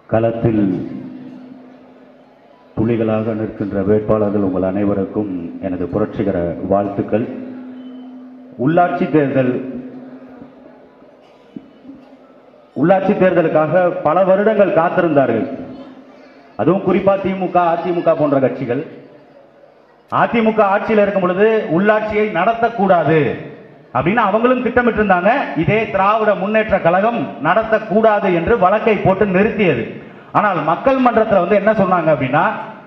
களத்தில் புலிகளாக நிற்கின்ற வேட்பாளர்கள் உங்கள் அனைவருக்கும் எனது புரட்சிகர வாழ்த்துக்கள் உள்ளாட்சி தேர்தல் உள்ளாட்சி தேர்தலுக்காக பல வருடங்கள் காத்திருந்தார்கள் அதுவும் குறிப்பா திமுக அதிமுக போன்ற கட்சிகள் அதிமுக ஆட்சியில் இருக்கும் பொழுது உள்ளாட்சியை நடத்தக்கூடாது அப்படின்னு அவங்களும் திட்டமிட்டு இருந்தாங்க இதே திராவிட முன்னேற்ற கழகம் நடத்தக்கூடாது என்று வழக்கை போட்டு நிறுத்தியது ஆனால் மக்கள் மன்றத்தில் வந்து என்ன சொன்னாங்க அப்படின்னா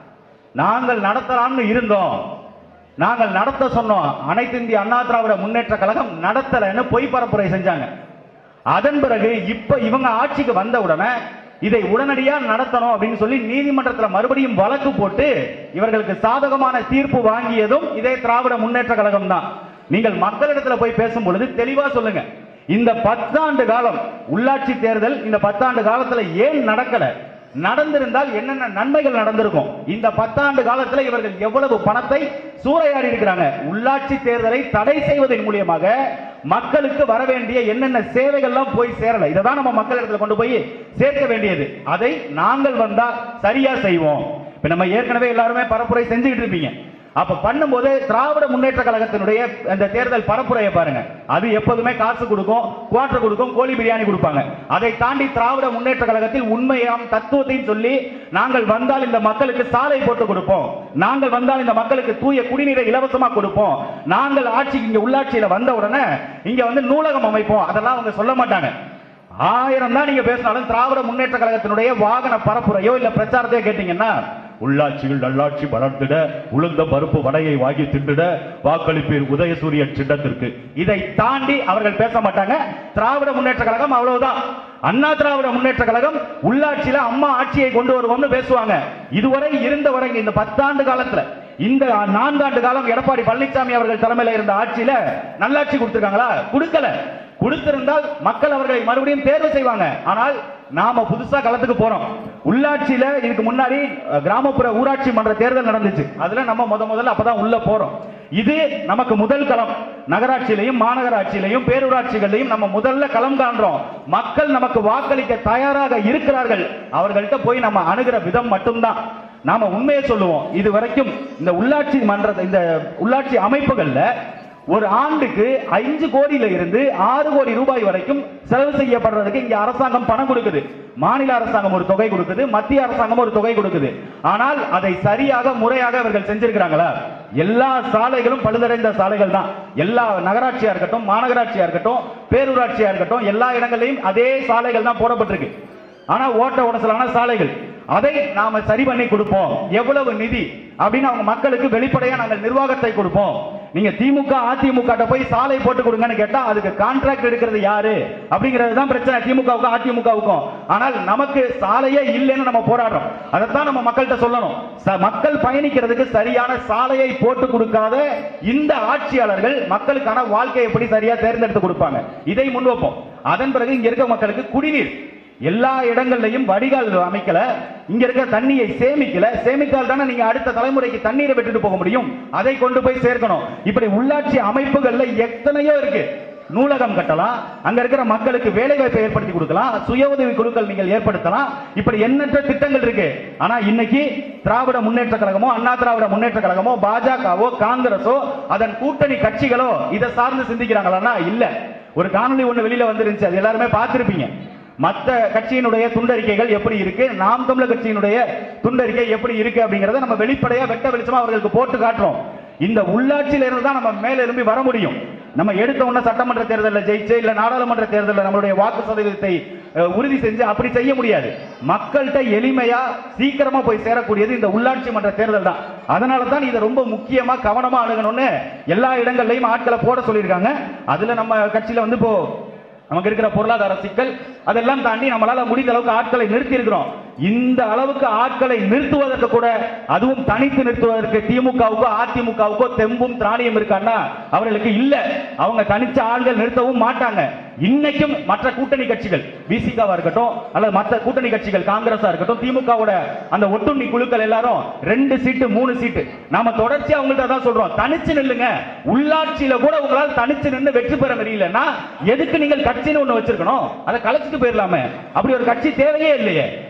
நாங்கள் நடத்தலாம்னு இருந்தோம் நாங்கள் நடத்த சொன்னோம் அனைத்து இந்திய அண்ணா திராவிட முன்னேற்ற கழகம் நடத்தலைன்னு பொய் பரப்புரை செஞ்சாங்க அதன் பிறகு இப்ப இவங்க ஆட்சிக்கு வந்த உடனே இதை உடனடியா நடத்தணும் அப்படின்னு சொல்லி நீதிமன்றத்தில் மறுபடியும் வழக்கு போட்டு இவர்களுக்கு சாதகமான தீர்ப்பு வாங்கியதும் இதே திராவிட முன்னேற்ற கழகம் தான் நீங்கள் மக்களிடத்துல போய் பேசும் பொழுது தெளிவா சொல்லுங்க இந்த பத்தாண்டு காலம் உள்ளாட்சி தேர்தல் இந்த பத்தாண்டு காலத்துல ஏன் நடக்கல நடந்திருந்தால் என்னென்ன நன்மைகள் நடந்திருக்கும் இந்த பத்தாண்டு காலத்துல இவர்கள் எவ்வளவு பணத்தை சூறையாடி இருக்கிறாங்க உள்ளாட்சி தேர்தலை தடை செய்வதன் மூலியமாக மக்களுக்கு வர வேண்டிய என்னென்ன சேவைகள்லாம் போய் சேரல இதை தான் நம்ம மக்களிடத்துல கொண்டு போய் சேர்க்க வேண்டியது அதை நாங்கள் வந்தா சரியா செய்வோம் இப்ப நம்ம ஏற்கனவே எல்லாருமே பரப்புரை செஞ்சுக்கிட்டு இருப்பீங்க அப்ப பண்ணும்போது திராவிட முன்னேற்ற கழகத்தினுடைய அந்த தேர்தல் பரப்புரையை பாருங்க அது எப்போதுமே காசு கொடுக்கும் குவாட்டர் கொடுக்கும் கோழி பிரியாணி கொடுப்பாங்க அதை தாண்டி திராவிட முன்னேற்ற கழகத்தில் உண்மையாம் தத்துவத்தையும் சொல்லி நாங்கள் வந்தால் இந்த மக்களுக்கு சாலை போட்டு கொடுப்போம் நாங்கள் வந்தால் இந்த மக்களுக்கு தூய குடிநீரை இலவசமா கொடுப்போம் நாங்கள் ஆட்சிக்கு இங்க உள்ளாட்சியில வந்த உடனே இங்க வந்து நூலகம் அமைப்போம் அதெல்லாம் அவங்க சொல்ல மாட்டாங்க ஆயிரம் தான் நீங்க பேசினாலும் திராவிட முன்னேற்ற கழகத்தினுடைய வாகன பரப்புரையோ இல்ல பிரச்சாரத்தையோ கேட்டீங்கன்னா உள்ளாட்சிகள் நல்லாட்சி வளர்த்திட உளுந்த பருப்பு வடையை வாங்கி தின்றுட வாக்களிப்பீர் உதயசூரியன் சின்னத்திற்கு இதை தாண்டி அவர்கள் பேச மாட்டாங்க திராவிட முன்னேற்ற கழகம் அவ்வளவுதான் அண்ணா திராவிட முன்னேற்ற கழகம் உள்ளாட்சியில அம்மா ஆட்சியை கொண்டு வருவோம்னு பேசுவாங்க இதுவரை இருந்த வரை இந்த பத்தாண்டு காலத்துல இந்த நான்காண்டு காலம் எடப்பாடி பழனிசாமி அவர்கள் தலைமையில இருந்த ஆட்சியில நல்லாட்சி கொடுத்திருக்காங்களா கொடுக்கல கொடுத்திருந்தால் மக்கள் அவர்களை மறுபடியும் தேர்வு செய்வாங்க ஆனால் நாம புதுசா களத்துக்கு போறோம் உள்ளாட்சியில இதுக்கு முன்னாடி அஹ், கிராமப்புற ஊராட்சி மன்ற தேர்தல் நடந்துச்சு அதுல நம்ம முத முதல்ல அப்பதான் உள்ள போறோம் இது நமக்கு முதல் களம் நகராட்சியிலையும் மாநகராட்சியிலையும் பேரூராட்சிகளையும் நம்ம முதல்ல களம் காண்றோம் மக்கள் நமக்கு வாக்களிக்க தயாராக இருக்கிறார்கள் அவர்கள்ட்ட போய் நம்ம அணுகிற விதம் மட்டும்தான் நாம உண்மையை சொல்லுவோம் இது வரைக்கும் இந்த உள்ளாட்சி மன்ற இந்த உள்ளாட்சி அமைப்புகள்ல ஒரு ஆண்டுக்கு அஞ்சு கோடியில இருந்து ஆறு கோடி ரூபாய் வரைக்கும் செலவு செய்யப்படுறதுக்கு இங்க அரசாங்கம் பணம் கொடுக்குது மாநில அரசாங்கம் ஒரு தொகை கொடுக்குது மத்திய அரசாங்கம் ஒரு தொகை கொடுக்குது ஆனால் அதை சரியாக முறையாக அவர்கள் செஞ்சிருக்கிறாங்களா எல்லா சாலைகளும் பழுதடைந்த சாலைகள் தான் எல்லா நகராட்சியா இருக்கட்டும் மாநகராட்சியா இருக்கட்டும் பேரூராட்சியா இருக்கட்டும் எல்லா இடங்களையும் அதே சாலைகள் தான் போடப்பட்டிருக்கு ஆனா ஓட்ட உடசலான சாலைகள் அதை நாம சரி பண்ணி கொடுப்போம் எவ்வளவு நிதி அப்படின்னு அவங்க மக்களுக்கு வெளிப்படையா நாங்கள் நிர்வாகத்தை கொடுப்போம் நீங்க திமுக அதிமுக ட்ட போய் சாலை போட்டு கொடுங்கன்னு கேட்டா அதுக்கு கான்ட்ராக்ட் எடுக்கிறது யாரு அப்படிங்கிறது தான் பிரச்சனை திமுகவுக்கும் அதிமுகவுக்கும் ஆனால் நமக்கு சாலையே இல்லைன்னு நம்ம போராடுறோம் அதைத்தான் நம்ம மக்கள்கிட்ட சொல்லணும் ச- மக்கள் பயணிக்கிறதுக்கு சரியான சாலையை போட்டு கொடுக்காத இந்த ஆட்சியாளர்கள் மக்களுக்கான வாழ்க்கையை எப்படி சரியா தேர்ந்தெடுத்து கொடுப்பாங்க இதை முன்வைப்போம் அதன் பிறகு இங்க இருக்க மக்களுக்கு குடிநீர் எல்லா இடங்கள்லையும் வடிகால் அமைக்கல இங்க இருக்க தண்ணியை சேமிக்கல சேமித்தால் தானே நீங்க அடுத்த தலைமுறைக்கு தண்ணீரை விட்டுட்டு போக முடியும் அதை கொண்டு போய் சேர்க்கணும் இப்படி உள்ளாட்சி அமைப்புகள்ல எத்தனையோ இருக்கு நூலகம் கட்டலாம் அங்க இருக்கிற மக்களுக்கு வேலை வாய்ப்பை ஏற்படுத்தி கொடுக்கலாம் சுய உதவி குழுக்கள் நீங்கள் ஏற்படுத்தலாம் இப்படி எண்ணற்ற திட்டங்கள் இருக்கு ஆனா இன்னைக்கு திராவிட முன்னேற்ற கழகமோ அண்ணா திராவிட முன்னேற்ற கழகமோ பாஜகவோ காங்கிரஸோ அதன் கூட்டணி கட்சிகளோ இதை சார்ந்து சிந்திக்கிறாங்களா இல்ல ஒரு காணொளி ஒண்ணு வெளியில வந்துருந்துச்சு அது எல்லாருமே பார்த்திருப்பீங்க மற்ற கட்சியினுடைய துண்டறிக்கைகள் எப்படி இருக்கு நாம் தமிழர் கட்சியினுடைய துண்டறிக்கை எப்படி இருக்கு அப்படிங்கறத நம்ம வெளிப்படையா வெட்ட வெளிச்சமா அவர்களுக்கு போட்டு காட்டுறோம் இந்த உள்ளாட்சியில இருந்து தான் நம்ம மேல எழும்பி வர முடியும் நம்ம எடுத்த உடனே சட்டமன்ற தேர்தலில் ஜெயிச்சு இல்ல நாடாளுமன்ற தேர்தலில் நம்மளுடைய வாக்கு சதவீதத்தை அஹ், உறுதி செஞ்சு அப்படி செய்ய முடியாது மக்கள்கிட்ட எளிமையா சீக்கிரமா போய் சேரக்கூடியது இந்த உள்ளாட்சி மன்ற தேர்தல் தான் அதனால தான் இதை ரொம்ப முக்கியமா கவனமா அணுகணும்னு எல்லா இடங்கள்லயும் ஆட்களை போட சொல்லியிருக்காங்க அதுல நம்ம கட்சியில வந்து இப்போ நமக்கு இருக்கிற பொருளாதார சிக்கல் அதெல்லாம் தாண்டி நம்மளால முடிந்த அளவுக்கு ஆட்களை நிறுத்தி இருக்கிறோம் இந்த அளவுக்கு ஆட்களை நிறுத்துவதற்கு கூட அதுவும் தனித்து நிறுத்துவதற்கு திமுகவுக்கோ அதிமுகவுக்கோ தெம்பும் திராணியும் இருக்கான்னா அவர்களுக்கு இல்ல அவங்க தனிச்ச ஆள்கள் நிறுத்தவும் மாட்டாங்க இன்னைக்கும் மற்ற கூட்டணி கட்சிகள் பிசிகாவா இருக்கட்டும் அல்லது மற்ற கூட்டணி கட்சிகள் காங்கிரஸா இருக்கட்டும் திமுகவோட அந்த ஒட்டுண்ணி குழுக்கள் எல்லாரும் ரெண்டு சீட்டு மூணு சீட்டு நாம தொடர்ச்சியா அவங்கள்ட்ட தான் சொல்றோம் தனிச்சு நில்லுங்க உள்ளாட்சியில கூட உங்களால் தனிச்சு நின்று வெற்றி பெற முடியலன்னா எதுக்கு நீங்கள் கட்சின்னு ஒண்ணு வச்சிருக்கணும் அதை கலைச்சிட்டு போயிடலாமே அப்படி ஒரு கட்சி தேவையே இல்லையே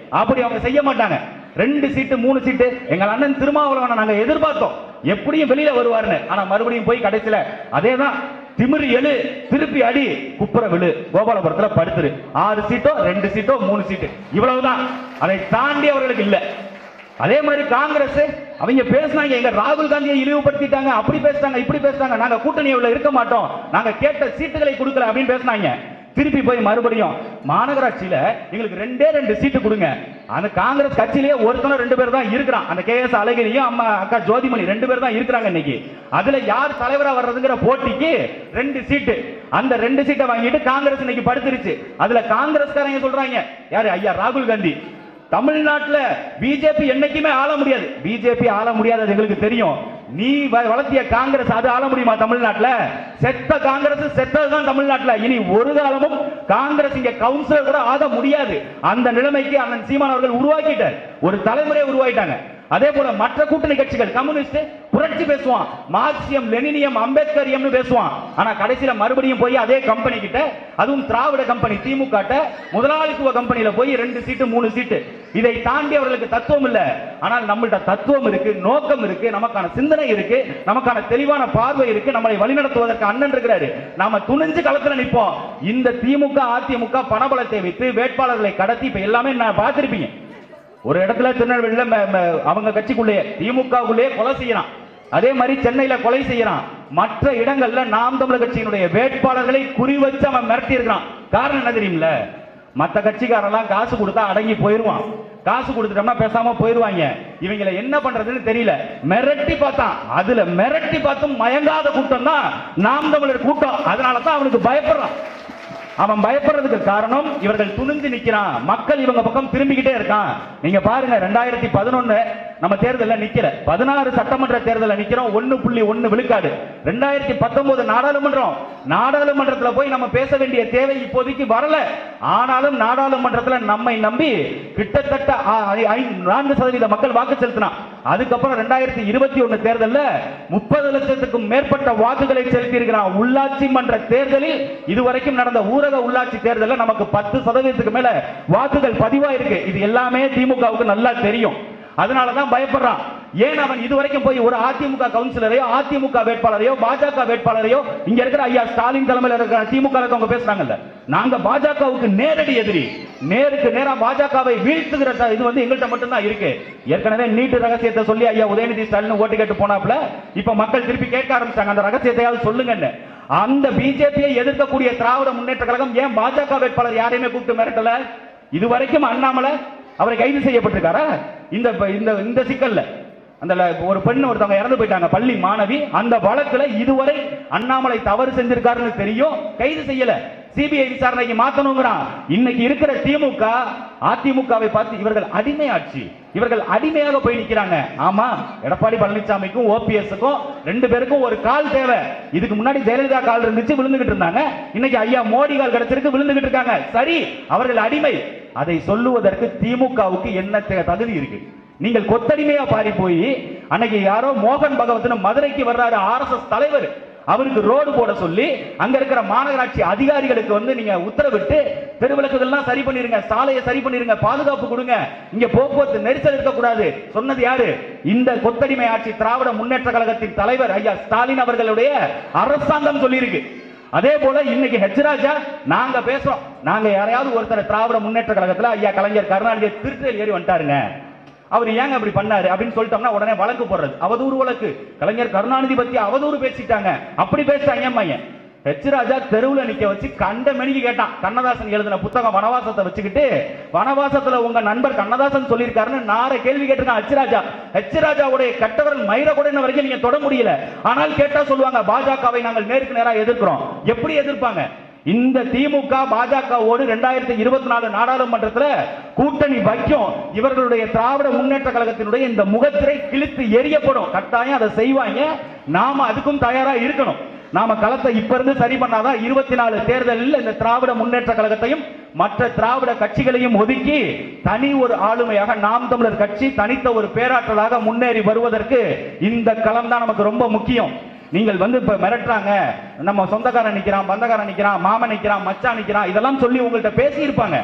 அப்படி அவங்க செய்ய மாட்டாங்க ரெண்டு சீட்டு மூணு சீட்டு எங்கள் அண்ணன் திருமாவளவனை நாங்க எதிர்பார்த்தோம் எப்படியும் வெளியில வருவாருன்னு ஆனா மறுபடியும் போய் கடைசியில அதேதான் திமிரு எழு திருப்பி அடி குப்புற விழு கோபாலபுரத்துல படுத்துரு ஆறு சீட்டோ ரெண்டு சீட்டோ மூணு சீட்டு இவ்வளவுதான் அதை தாண்டி அவர்களுக்கு இல்ல அதே மாதிரி காங்கிரஸ் அவங்க பேசுனாங்க எங்க ராகுல் காந்தியை இழிவுபடுத்திட்டாங்க அப்படி பேசுறாங்க இப்படி பேசுறாங்க நாங்க கூட்டணியில் இருக்க மாட்டோம் நாங்க கேட்ட சீட்டுகளை கொடுக்கல அப்படின்னு பேசுனாங்க திருப்பி போய் மறுபடியும் மாநகராட்சியில எங்களுக்கு ரெண்டே ரெண்டு சீட்டு கொடுங்க அந்த காங்கிரஸ் கட்சியிலேயே ஒருத்தனும் ரெண்டு பேர் தான் இருக்கிறான் அந்த கே எஸ் அழகிரியும் அம்மா அக்கா ஜோதிமணி ரெண்டு பேர் தான் இருக்கிறாங்க இன்னைக்கு அதுல யார் தலைவரா வர்றதுங்கிற போட்டிக்கு ரெண்டு சீட்டு அந்த ரெண்டு சீட்டை வாங்கிட்டு காங்கிரஸ் இன்னைக்கு படுத்துருச்சு அதுல காங்கிரஸ்காரங்க சொல்றாங்க யாரு ஐயா ராகுல் காந்தி தமிழ்நாட்டுல பிஜேபி என்னைக்குமே ஆள முடியாது பிஜேபி ஆள முடியாது அது எங்களுக்கு தெரியும் நீ வ- வளர்த்திய காங்கிரஸ் அது ஆள முடியுமா தமிழ்நாட்டுல செத்த காங்கிரஸ் செத்ததுதான் தமிழ்நாட்டுல இனி ஒரு காலமும் காங்கிரஸ் இங்க கவுன்சிலர் கூட ஆக முடியாது அந்த நிலைமைக்கு அண்ணன் சீமான் அவர்கள் உருவாக்கிட்டார் ஒரு தலைமுறையை உருவாக்கிட்டாங்க அதே போல மற்ற கூட்டணி கட்சிகள் கம்யூனிஸ்ட் புரட்சி பேசுவான் மார்க்சியம் லெனினியம் அம்பேத்கரியம்னு பேசுவான் ஆனா கடைசியில மறுபடியும் போய் அதே கம்பெனி கிட்ட அதுவும் திராவிட கம்பெனி திமுக ட்ட முதலாளித்துவ கம்பெனியில போய் ரெண்டு சீட்டு மூணு சீட்டு இதை தாண்டி அவர்களுக்கு தத்துவம் இல்ல ஆனால் நம்மள்ட்ட தத்துவம் இருக்கு நோக்கம் இருக்கு நமக்கான சிந்தனை இருக்கு நமக்கான தெளிவான பார்வை இருக்கு நம்மளை வழிநடத்துவதற்கு அண்ணன் இருக்கிறாரு நாம துணிஞ்சு களத்துல நிப்போம் இந்த திமுக அதிமுக பணபலத்தை வைத்து வேட்பாளர்களை கடத்தி இப்ப எல்லாமே நான் பார்த்திருப்பீங்க ஒரு இடத்துல திருநெல்வேலியில ம- ம- அவங்க கட்சிக்குள்ளேயே திமுகவுக்குள்ளேயே கொலை செய்யறான் அதே மாதிரி சென்னையில கொலை செய்யறான் மற்ற இடங்கள்ல நாம் தமிழர் கட்சியினுடைய வேட்பாளர்களை குறி வச்சு அவன் மிரட்டி இருக்கிறான் காரணம் என்ன தெரியுமில்ல மத்த கட்சிக்காரெல்லாம் காசு கொடுத்தா அடங்கி போயிருவான் காசு கொடுத்துட்டோம்னா பேசாம போயிருவாங்க இவங்களை என்ன பண்றதுன்னு தெரியல மிரட்டி பார்த்தான் அதுல மிரட்டி பார்த்தும் மயங்காத கூட்டம் தான் நாம் தமிழர் கூட்டம் அதனால தான் அவனுக்கு பயப்படுறான் அவன் பயப்படுறதுக்கு காரணம் இவர்கள் துணிஞ்சு நிக்கிறான் மக்கள் இவங்க பக்கம் திரும்பிக்கிட்டே இருக்கான் நீங்க பாருங்க ரெண்டாயிரத்தி பதினொன்னு நம்ம தேர்தல்ல நிக்கல பதினாறு சட்டமன்ற தேர்தல்ல நிக்கிறோம் ஒன்னு புள்ளி ஒன்னு விழுக்காடு ரெண்டாயிரத்தி பத்தொன்பது நாடாளுமன்றம் நாடாளுமன்றத்துல போய் நம்ம பேச வேண்டிய தேவை இப்போதைக்கு வரல ஆனாலும் நாடாளுமன்றத்துல நம்மை நம்பி கிட்டத்தட்ட ஆ- ஐ- ஐ- நான்கு சதவீத மக்கள் வாக்கு செலுத்தினான் அதுக்கப்புறம் ரெண்டாயிரத்தி இருபத்தி ஒன்னு தேர்தல்ல முப்பது லட்சத்துக்கும் மேற்பட்ட வாக்குகளை செலுத்தி இருக்கிறான் உள்ளாட்சி மன்ற தேர்தலில் இதுவரைக்கும் நடந்த ஊரக உள்ளாட்சி தேர்தல்ல நமக்கு பத்து சதவீதத்துக்கு மேல வாக்குகள் பதிவாயிருக்கு இது எல்லாமே திமுகவுக்கு நல்லா தெரியும் அதனாலதான் பயப்படுறான் ஏன் அவன் இதுவரைக்கும் போய் ஒரு அதிமுக கவுன்சிலரையோ அதிமுக வேட்பாளரையோ பாஜக வேட்பாளரையோ இங்க இருக்கிற ஐயா ஸ்டாலின் தலைமையில் இருக்கிற திமுக இருக்கவங்க பேசுறாங்கல்ல நாங்க பாஜகவுக்கு நேரடி எதிரி நேருக்கு நேரா பாஜகவை வீழ்த்துகிற த- இது வந்து எங்கள்கிட்ட மட்டும்தான் இருக்கு ஏற்கனவே நீட்டு ரகசியத்தை சொல்லி ஐயா உதயநிதி ஸ்டாலின் ஓட்டு கேட்டு போனாப்ல இப்ப மக்கள் திருப்பி கேட்க ஆரம்பிச்சாங்க அந்த ரகசியத்தையாவது சொல்லுங்கன்னு அந்த பிஜேபியை எதிர்க்கக்கூடிய திராவிட முன்னேற்ற கழகம் ஏன் பாஜக வேட்பாளர் யாரையுமே கூப்பிட்டு மிரட்டல இதுவரைக்கும் அண்ணாமலை அவரை கைது செய்யப்பட்டிருக்காரா இந்த இந்த இந்த சிக்கல்ல அந்த ல- ஒரு பெண் ஒருத்தவங்க இறந்து போயிட்டாங்க பள்ளி மாணவி அந்த வழக்குல இதுவரை அண்ணாமலை தவறு செஞ்சிருக்காருன்னு தெரியும் கைது செய்யல சிபிஐ விசாரணைக்கு மாத்தணுங்கிறான் இன்னைக்கு இருக்கிற திமுக அதிமுகவை பார்த்து இவர்கள் அடிமை ஆட்சி இவர்கள் அடிமையாக போய் நிக்கிறாங்க ஆமா எடப்பாடி பழனிசாமிக்கும் ஓபிஎஸ்க்கும் ரெண்டு பேருக்கும் ஒரு கால் தேவை இதுக்கு முன்னாடி ஜெயலலிதா கால் இருந்துச்சு விழுந்துகிட்டு இருந்தாங்க இன்னைக்கு ஐயா மோடி கால் கிடைச்சிருக்கு விழுந்துகிட்டு இருக்காங்க சரி அவர்கள் அடிமை அதை சொல்லுவதற்கு திமுகவுக்கு என்ன தே- தகுதி இருக்கு நீங்கள் கொத்தடிமையா பாரி போய் அன்னைக்கு யாரோ மோகன் பகவத்னு மதுரைக்கு வர்றாரு ஆர்எஸ்எஸ் தலைவர் அவருக்கு ரோடு போட சொல்லி அங்க இருக்கிற மாநகராட்சி அதிகாரிகளுக்கு வந்து நீங்க உத்தரவிட்டு தெருவிளக்குகள்லாம் சரி பண்ணிருங்க சாலையை சரி பண்ணிருங்க பாதுகாப்பு கொடுங்க இங்க போக்குவரத்து நெரிசல் இருக்கக்கூடாது சொன்னது யாரு இந்த கொத்தடிமை ஆட்சி திராவிட முன்னேற்ற கழகத்தின் தலைவர் ஐயா ஸ்டாலின் அவர்களுடைய அரசாங்கம் சொல்லியிருக்கு அதே போல இன்னைக்கு ஹெச் ராஜா நாங்க பேசுறோம் நாங்க யாரையாவது ஒருத்தர் திராவிட முன்னேற்ற கழகத்துல ஐயா கலைஞர் கருணாநிதி திருச்சியில் ஏறி வந்துட்டாருங்க அவர் ஏங்க அப்படி பண்ணாரு அப்படின்னு சொல்லிட்டோம்னா உடனே வழக்கு போடுறது அவதூறு வழக்கு கலைஞர் கருணாநிதி பத்தி அவதூறு பேசிட்டாங்க அப்படி பேசிட்டாங்க என் பையன் ஹெச் ராஜா தெருவுல நிக்க வச்சு கண்ட மெனிக்கு கேட்டான் கண்ணதாசன் எழுதின புத்தகம் வனவாசத்தை வச்சுக்கிட்டு வனவாசத்துல உங்க நண்பர் கண்ணதாசன் சொல்லியிருக்காருன்னு நார கேள்வி கேட்டிருக்கான் ஹெச் ராஜா ஹெச் ராஜாவுடைய கட்டவரல் மயிர கூட இன்ன வரைக்கும் நீங்க தொட முடியல ஆனால் கேட்டா சொல்லுவாங்க பாஜகவை நாங்கள் நேருக்கு நேரா எதிர்க்கிறோம் எப்படி எதிர்ப்பாங்க இந்த திமுக பாஜகவோடு ரெண்டாயிரத்தி இருபத்தி நாலு நாடாளுமன்றத்துல கூட்டணி வைக்கும் இவர்களுடைய திராவிட முன்னேற்ற கழகத்தினுடைய இந்த முகத்திரை கிழித்து எரியப்படும் கட்டாயம் அதை செய்வாங்க நாம அதுக்கும் தயாரா இருக்கணும் நாம களத்தை இப்ப இருந்து சரி பண்ணாதான் இருபத்தி நாலு தேர்தலில் இந்த திராவிட முன்னேற்ற கழகத்தையும் மற்ற திராவிட கட்சிகளையும் ஒதுக்கி தனி ஒரு ஆளுமையாக நாம் தமிழர் கட்சி தனித்த ஒரு பேராற்றலாக முன்னேறி வருவதற்கு இந்த களம் தான் நமக்கு ரொம்ப முக்கியம் நீங்கள் வந்து இப்ப மிரட்டுறாங்க நம்ம சொந்தக்காரன் நிக்கிறான் பந்தக்காரன் நிக்கிறான் மாமன் நிக்கிறான் மச்சான் நிக்கிறான் இதெல்லாம் சொல்லி உங்கள்ட்ட பேசி இருப்பாங்க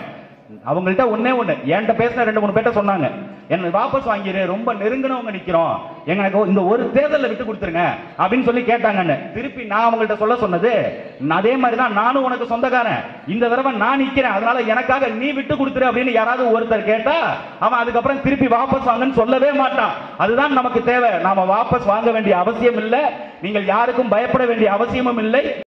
அவங்கள்ட்ட ஒண்ணே ஒண்ணு என்கிட்ட பேசின ரெண்டு மூணு பேர்ட்ட சொன்னாங்க என்ன வாபஸ் வாங்கிரு ரொம்ப நெருங்கினவங்க நிக்கிறோம் எங்களுக்கு இந்த ஒரு தேர்தலில் விட்டு கொடுத்துருங்க அப்படின்னு சொல்லி கேட்டாங்கன்னு திருப்பி நான் அவங்கள்ட்ட சொல்ல சொன்னது "நான் அதே மாதிரி தான் நானும் உனக்கு சொந்தக்காரன் இந்த தடவை நான் நிக்கிறேன் அதனால எனக்காக நீ விட்டு கொடுத்துரு அப்படின்னு யாராவது ஒருத்தர் கேட்டா அவன் அதுக்கப்புறம் திருப்பி வாபஸ் வாங்கன்னு சொல்லவே மாட்டான் அதுதான் நமக்கு தேவை நாம வாபஸ் வாங்க வேண்டிய அவசியம் இல்லை நீங்கள் யாருக்கும் பயப்பட வேண்டிய அவசியமும் இல்லை